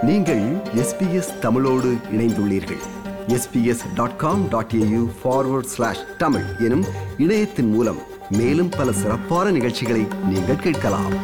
நீங்கள் எஸ்பிஎஸ் தமிழோடு இணைந்துள்ளீர்கள் SBS dot com dot AU forward slash Tamil எனும் இணையத்தின் மூலம் மேலும் பல சிறப்பான நிகழ்ச்சிகளை நீங்கள் கேட்கலாம்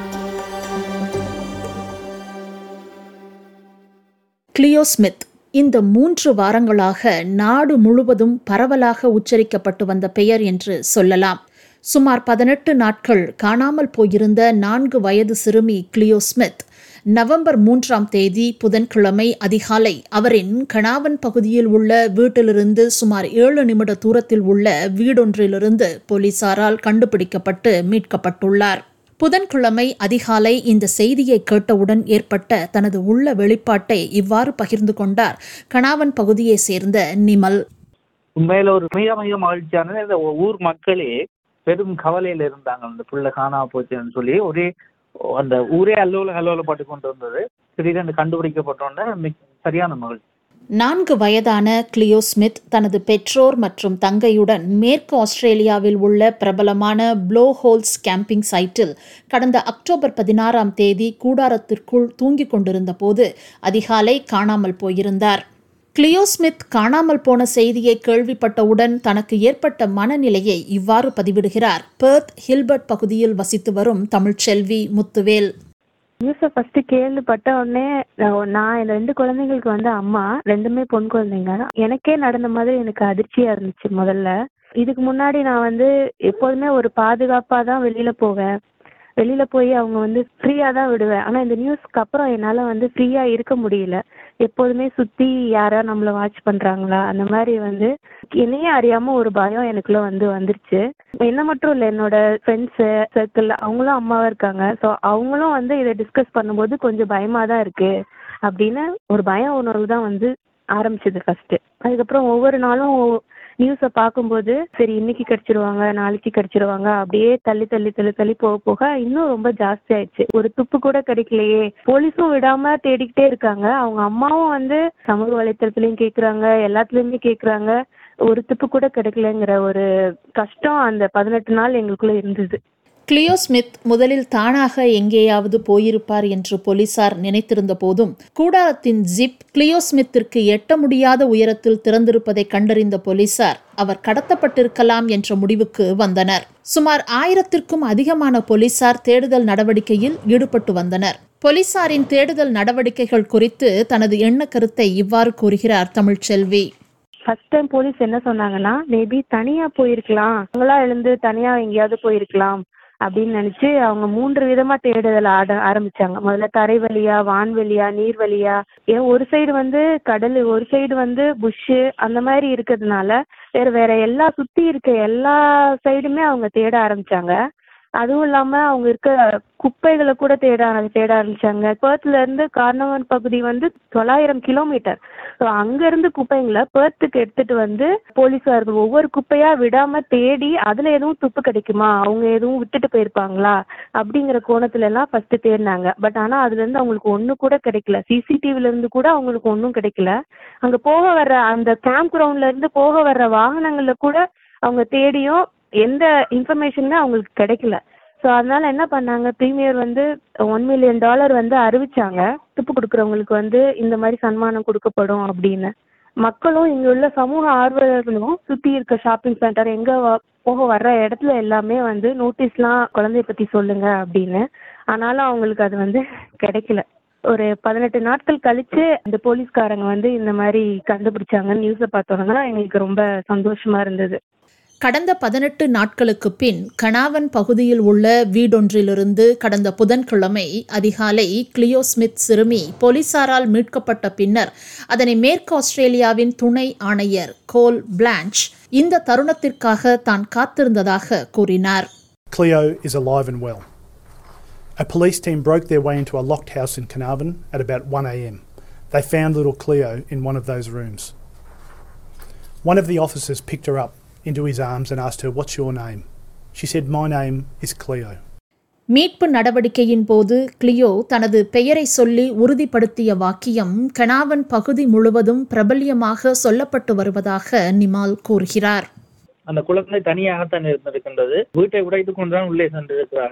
கிளியோ ஸ்மித் இந்த மூன்று வாரங்களாக நாடு முழுவதும் பரவலாக உச்சரிக்கப்பட்டு வந்த பெயர் என்று சொல்லலாம் சுமார் பதினெட்டு நாட்கள் காணாமல் போயிருந்த நான்கு வயது சிறுமி கிளியோ ஸ்மித் நவம்பர் மூன்றாம் தேதி புதன்கிழமை அதிகாலை அவரின் கணாவன் பகுதியில் உள்ள வீட்டிலிருந்து சுமார் ஏழு நிமிட தூரத்தில் உள்ள வீடொன்றிலிருந்து போலீசாரால் கண்டுபிடிக்கப்பட்டு மீட்கப்பட்டுள்ளார் புதன்கிழமை அதிகாலை இந்த செய்தியை கேட்டவுடன் ஏற்பட்ட தனது உள்ள வெளிப்பாட்டை இவ்வாறு பகிர்ந்து கொண்டார் கணாவன் பகுதியைச் சேர்ந்த நிமல் உண்மையில ஒரு மிக மிக மகிழ்ச்சியானது இந்த ஊர் மக்களே பெரும் கவலையில இருந்தாங்க அந்த புள்ள காணாம போச்சுன்னு சொல்லி ஒரே அந்த ஊரே அல்லோல அல்லோலப்பட்டு கொண்டு வந்தது திடீரென்று கண்டுபிடிக்கப்பட்டோன்னே மிக- சரியான மகிழ்ச்சி நான்கு வயதான கிளியோ ஸ்மித் தனது பெற்றோர் மற்றும் தங்கையுடன் மேற்கு ஆஸ்திரேலியாவில் உள்ள பிரபலமான ப்ளோ ஹோல்ஸ் கேம்பிங் சைட்டில் கடந்த அக்டோபர் பதினாறாம் தேதி கூடாரத்திற்குள் தூங்கிக் கொண்டிருந்த போது அதிகாலை காணாமல் போயிருந்தார் கிளியோ ஸ்மித் காணாமல் போன செய்தியை கேள்விப்பட்டவுடன் தனக்கு ஏற்பட்ட மனநிலையை இவ்வாறு பதிவிடுகிறார் பெர்த் ஹில்பர்ட் பகுதியில் வசித்து வரும் தமிழ்ச்செல்வி முத்துவேல் நியூஸை ஃபர்ஸ்ட் கேள்விப்பட்ட உடனே நான் நான் என் ரெண்டு குழந்தைங்களுக்கு வந்து அம்மா ரெண்டுமே பொன் குழந்தைங்க எனக்கே நடந்த மாதிரி எனக்கு அதிர்ச்சியா இருந்துச்சு முதல்ல இதுக்கு முன்னாடி நான் வந்து எப்போதுமே ஒரு பாதுகாப்பா தான் வெளியில போவேன் வெளியில போய் அவங்க வந்து ஃப்ரீயா தான் விடுவேன் ஆனா இந்த நியூஸ்க்கு அப்புறம் என்னால வந்து ஃப்ரீயா இருக்க முடியல எப்போதுமே சுத்தி யாரா நம்மள வாட்ச் பண்றாங்களா அந்த மாதிரி வந்து என்னையே அறியாம ஒரு பயம் எனக்குள்ள வந்து வந்துருச்சு என்ன மட்டும் இல்ல என்னோட ஃப்ரெண்ட்ஸ் சர்க்கிள் அவங்களும் அம்மாவா இருக்காங்க ஸோ அவங்களும் வந்து இதை டிஸ்கஸ் பண்ணும்போது கொஞ்சம் பயமா தான் இருக்கு அப்படின்னு ஒரு பய உணர்வு தான் வந்து ஆரம்பிச்சது ஃபர்ஸ்ட் அதுக்கப்புறம் ஒவ்வொரு நாளும் நியூஸை பார்க்கும்போது சரி இன்னைக்கு கிடைச்சிருவாங்க நாளைக்கு கிடைச்சிருவாங்க அப்படியே தள்ளி தள்ளி தள்ளி தள்ளி போக போக இன்னும் ரொம்ப ஜாஸ்தி ஆயிடுச்சு ஒரு துப்பு கூட கிடைக்கலையே போலீஸும் விடாம தேடிக்கிட்டே இருக்காங்க அவங்க அம்மாவும் வந்து சமூக வலைத்தளத்துலயும் கேக்குறாங்க எல்லாத்துலயுமே கேக்குறாங்க ஒரு துப்பு கூட கிடைக்கலங்கிற ஒரு கஷ்டம் அந்த பதினெட்டு நாள் எங்களுக்குள்ள இருந்தது கிளியோ ஸ்மித் முதலில் தானாக எங்கேயாவது போயிருப்பார் என்று போலீசார் நினைத்திருந்த போதும் கூடாரத்தின் ஜிப் கிளியோ ஸ்மித்திற்கு எட்ட முடியாத உயரத்தில் திறந்திருப்பதை கண்டறிந்த போலீசார் அவர் கடத்தப்பட்டிருக்கலாம் என்ற முடிவுக்கு வந்தனர் சுமார் ஆயிரத்திற்கும் அதிகமான போலீசார் தேடுதல் நடவடிக்கையில் ஈடுபட்டு வந்தனர் போலீசாரின் தேடுதல் நடவடிக்கைகள் குறித்து தனது எண்ண கருத்தை இவ்வாறு கூறுகிறார் தமிழ்ச்செல்வி ஃபர்ஸ்ட் டைம் போலீஸ் என்ன சொன்னாங்கன்னா மேபி தனியா போயிருக்கலாம் அவங்களா எழுந்து தனியா எங்கேயாவது போயிருக்கலாம் அப்படின்னு நினைச்சு அவங்க மூன்று விதமா தேடுதல் ஆட ஆரம்பிச்சாங்க முதல்ல தரை வழியா வான்வெளியா நீர் வழியா ஏன் ஒரு சைடு வந்து கடல் ஒரு சைடு வந்து புஷ்ஷு அந்த மாதிரி இருக்கிறதுனால வேற வேற எல்லா சுத்தி இருக்க எல்லா சைடுமே அவங்க தேட ஆரம்பிச்சாங்க அதுவும் இல்லாம அவங்க இருக்க குப்பைகளை கூட தேட ஆர- தேட ஆரம்பிச்சாங்க பேர்த்ல இருந்து கார்னவன் பகுதி வந்து தொள்ளாயிரம் கிலோமீட்டர் ஸோ அங்க இருந்து குப்பைங்களை பேர்த்துக்கு எடுத்துட்டு வந்து போலீஸார்கள் ஒவ்வொரு குப்பையா விடாம தேடி அதுல எதுவும் துப்பு கிடைக்குமா அவங்க எதுவும் விட்டுட்டு போயிருப்பாங்களா அப்படிங்கிற கோணத்துல எல்லாம் ஃபர்ஸ்ட் தேடினாங்க பட் ஆனா அதுல இருந்து அவங்களுக்கு ஒண்ணு கூட கிடைக்கல சிசிடிவில இருந்து கூட அவங்களுக்கு ஒன்றும் கிடைக்கல அங்க போக வர்ற அந்த கேம்ப் கிரவுண்ட்ல இருந்து போக வர்ற வாகனங்கள்ல கூட அவங்க தேடியும் எந்த இன்ஃபர்மேஷனுமே அவங்களுக்கு கிடைக்கல ஸோ அதனால என்ன பண்ணாங்க பிரீமியர் வந்து ஒன் மில்லியன் டாலர் வந்து அறிவிச்சாங்க துப்பு கொடுக்குறவங்களுக்கு வந்து இந்த மாதிரி சன்மானம் கொடுக்கப்படும் அப்படின்னு மக்களும் இங்க உள்ள சமூக ஆர்வலர்களும் சுத்தி இருக்க ஷாப்பிங் சென்டர் எங்க வ- போக வர்ற இடத்துல எல்லாமே வந்து நோட்டீஸ்லாம் குழந்தைய பத்தி சொல்லுங்க அப்படின்னு ஆனாலும் அவங்களுக்கு அது வந்து கிடைக்கல ஒரு பதினெட்டு நாட்கள் கழிச்சு அந்த போலீஸ்காரங்க வந்து இந்த மாதிரி கண்டுபிடிச்சாங்கன்னு நியூஸை பார்த்தோம்னா எங்களுக்கு ரொம்ப சந்தோஷமா இருந்தது கடந்த பதினெட்டு நாட்களுக்கு பின் கணாவன் பகுதியில் உள்ள வீடொன்றிலிருந்து கடந்த புதன்கிழமை அதிகாலை கிளியோ ஸ்மித் சிறுமி போலீசாரால் மீட்கப்பட்ட பின்னர் அதனை மேற்கு ஆஸ்திரேலியாவின் துணை ஆணையர் கோல் பிளான்ச் இந்த தருணத்திற்காக தான் காத்திருந்ததாக கூறினார் Cleo is alive and well. A police team broke their way into a locked house in Carnarvon at about 1am. They found little Cleo in one of those rooms. One of the officers picked her up into his arms and asked her, What's your name? She said, My name is Cleo. மீட்பு நடவடிக்கையின் போது கிளியோ தனது பெயரை சொல்லி உறுதிப்படுத்திய வாக்கியம் கணாவன் பகுதி முழுவதும் பிரபல்யமாக சொல்லப்பட்டு வருவதாக நிமால் கூறுகிறார் அந்த குழந்தை தனியாகத்தான் இருந்திருக்கின்றது வீட்டை உடைத்துக் கொண்டுதான் உள்ளே சென்றிருக்கிறார்கள்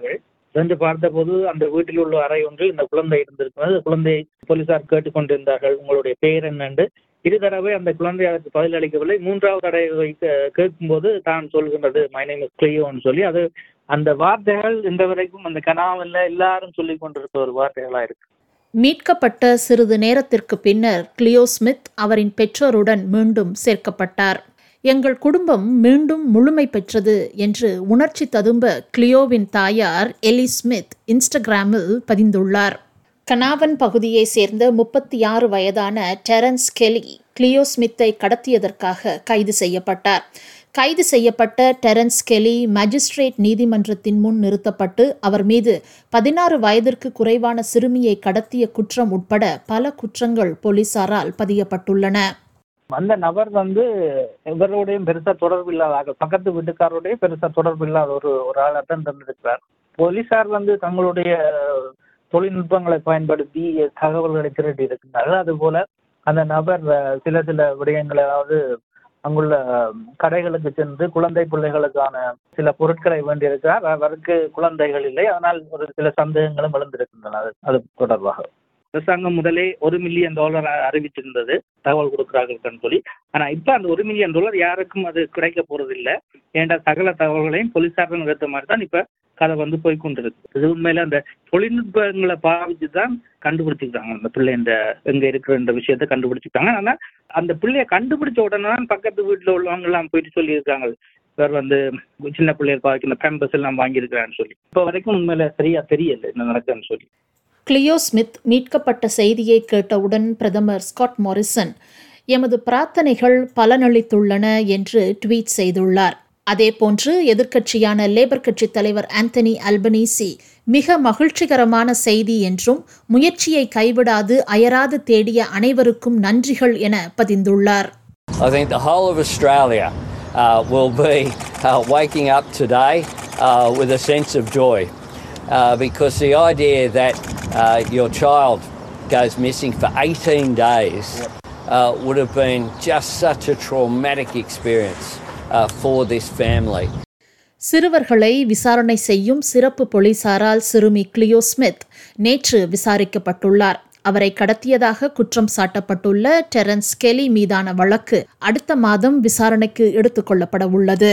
சென்று பார்த்தபோது அந்த வீட்டில் உள்ள அறை ஒன்றில் இந்த குழந்தை இருந்திருக்கிறது குழந்தையை போலீசார் கேட்டுக்கொண்டிருந்தார்கள் உங்களுடைய பெயர் என்னென்று இரு தடவை அந்த குழந்தை அதற்கு பதில் அளிக்கவில்லை மூன்றாவது தடவை கே- கேட்கும்போது தான் சொல்கின்றது மை நேம் இஸ் கிளியோன்னு சொல்லி அது அந்த வார்த்தைகள் இந்த வரைக்கும் அந்த கனாவில் எல்லாரும் சொல்லிக் கொண்டிருக்க ஒரு வார்த்தைகளா இருக்கு மீட்கப்பட்ட சிறிது நேரத்திற்கு பின்னர் கிளியோ ஸ்மித் அவரின் பெற்றோருடன் மீண்டும் சேர்க்கப்பட்டார் எங்கள் குடும்பம் மீண்டும் முழுமை பெற்றது என்று உணர்ச்சி ததும்ப கிளியோவின் தாயார் எலி ஸ்மித் இன்ஸ்டாகிராமில் பதிந்துள்ளார் கனாவன் பகுதியைச் சேர்ந்த முப்பத்தி ஆறு வயதான டெரன்ஸ் கெலி கிளியோ ஸ்மித்தை கடத்தியதற்காக கைது செய்யப்பட்டார் கைது செய்யப்பட்ட டெரன்ஸ் கெலி மஜிஸ்ட்ரேட் நீதிமன்றத்தின் முன் நிறுத்தப்பட்டு அவர் மீது பதினாறு வயதிற்கு குறைவான சிறுமியை கடத்திய குற்றம் உட்பட பல குற்றங்கள் போலீசாரால் பதியப்பட்டுள்ளன அந்த நபர் வந்து இவரோடையும் பெருசா தொடர்பு இல்லாத ஆள். பக்கத்து வீட்டுக்காரோடையும் பெருசா தொடர்பு இல்லாத ஒரு ஒரு ஆளா தான் இருந்திருக்கிறார் போலீசார் வந்து தங்களுடைய தொழில்நுட்பங்களை பயன்படுத்தி தகவல்களை திரட்டி இருக்கின்றார்கள் அதுபோல அந்த நபர் அஹ், சில சில விடயங்களை அதாவது அங்குள்ள அஹ், கடைகளுக்கு சென்று குழந்தை பிள்ளைகளுக்கான சில பொருட்களை வேண்டியிருக்கிறார் அவருக்கு குழந்தைகள் இல்லை அதனால் ஒரு சில சந்தேகங்களும் எழுந்திருக்கின்றன அது அது தொடர்பாக அரசாங்கம் முதலே ஒரு மில்லியன் டாலர் அ- அறிவிச்சிருந்தது தகவல் கொடுக்கிறார்கள் சொல்லி ஆனா இப்ப அந்த ஒரு மில்லியன் டாலர் யாருக்கும் அது கிடைக்க போறது இல்ல ஏன்டா சகல தகவல்களையும் போலீசார் நிறுத்த மாதிரி தான் இப்ப கதை வந்து போய் கொண்டிருக்கு இது உண்மையில அந்த தொழில்நுட்பங்களை பாவிச்சு தான் கண்டுபிடிச்சிருக்காங்க அந்த பிள்ளை இந்த எங்க இருக்கிற விஷயத்த கண்டுபிடிச்சிருக்காங்க ஆனா அந்த பிள்ளைய கண்டுபிடிச்ச உடனே தான் பக்கத்து வீட்டுல உள்ளவங்க எல்லாம் போயிட்டு சொல்லியிருக்காங்க இவர் வந்து சின்ன பிள்ளைய பாவிக்கிற பேம்பஸ் எல்லாம் வாங்கியிருக்கிறான்னு சொல்லி இப்ப வரைக்கும் உண்மையில சரியா தெரியல என்ன நடக்குதுன்னு சொல்லி கிளியோ ஸ்மித் மீட்கப்பட்ட செய்தியை கேட்டவுடன் பிரதமர் ஸ்காட் மாரிசன் எமது பிரார்த்தனைகள் பலனளித்துள்ளன என்று ட்வீட் செய்துள்ளார் அதேபோன்று எதிர்க்கட்சியான லேபர் கட்சித் தலைவர் ஆந்தனி அல்பனீசி மிக மகிழ்ச்சிகரமான செய்தி என்றும் முயற்சியை கைவிடாது அயராது தேடிய அனைவருக்கும் நன்றிகள் என பதிந்துள்ளார் I think the whole of Australia uh, will be uh, waking up today uh, with a sense of joy uh, because the idea that uh, your child goes missing for 18 days uh, would have been just such a traumatic experience uh, for this family. சிறுவர்களை விசாரணை செய்யும் சிறப்பு போலீசாரால் சிறுமி கிளியோ Smith நேற்று விசாரிக்கப்பட்டுள்ளார் அவரை கடத்தியதாக குற்றம் சாட்டப்பட்டுள்ள டெரன்ஸ் கெலி மீதான வழக்கு அடுத்த மாதம் விசாரணைக்கு எடுத்துக் கொள்ளப்பட உள்ளது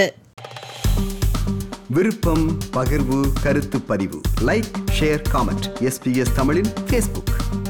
விருப்பம் பகிர்வு கருத்து பதிவு லைக் ஷேர் காமெண்ட் எஸ்பிஎஸ் தமிழின் ஃபேஸ்புக்